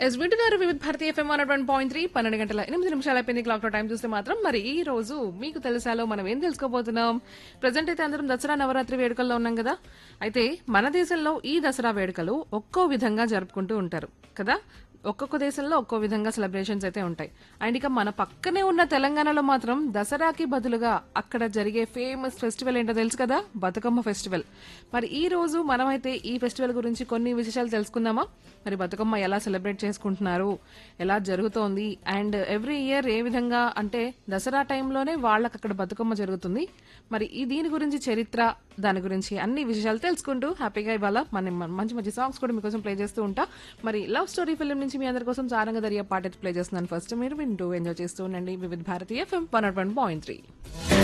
yes వింటున్నారు Vividh Bharati FM one one point three పన్నెండు గంటల ఎనిమిది నిమిషాలు అయిపోయింది క్లాక్ లో టైం చూస్తే మాత్రం మరి ఈ రోజు మీకు తెలుసాలో మనం ఏం తెలుసుకోబోతున్నాం ప్రజెంట్ అయితే అందరం దసరా నవరాత్రి వేడుకల్లో ఉన్నాం కదా అయితే మన దేశంలో ఈ దసరా వేడుకలు ఒక్కో విధంగా జరుపుకుంటూ ఉంటారు కదా ఒక్కొక్క దేశంలో ఒక్కో విధంగా సెలబ్రేషన్స్ అయితే ఉంటాయి అండ్ ఇక మన పక్కనే ఉన్న తెలంగాణలో మాత్రం దసరాకి బదులుగా అక్కడ జరిగే ఫేమస్ ఫెస్టివల్ ఏంటో తెలుసు కదా బతుకమ్మ ఫెస్టివల్ మరి ఈ రోజు మనమైతే ఈ ఫెస్టివల్ గురించి కొన్ని విశేషాలు తెలుసుకుందామా మరి బతుకమ్మ ఎలా సెలబ్రేట్ చేసుకుంటున్నారు ఎలా జరుగుతోంది అండ్ ఎవ్రీ ఇయర్ ఏ విధంగా అంటే దసరా టైంలోనే వాళ్ళకి అక్కడ బతుకమ్మ జరుగుతుంది మరి ఈ దీని గురించి చరిత్ర దాని గురించి అన్ని విషయాలు తెలుసుకుంటూ హ్యాపీగా ఇవాళ మన మంచి మంచి సాంగ్స్ కూడా మీకోసం ప్లే చేస్తూ ఉంటా మరి లవ్ స్టోరీ ఫిల్మ్ నుంచి మీ అందరి కోసం సారంగ దర్యా పాట ప్లే చేస్తున్నాను ఫస్ట్ మీరు వింటూ ఎంజాయ్ చేస్తూ ఉండండి Vividh Bharati FM one point three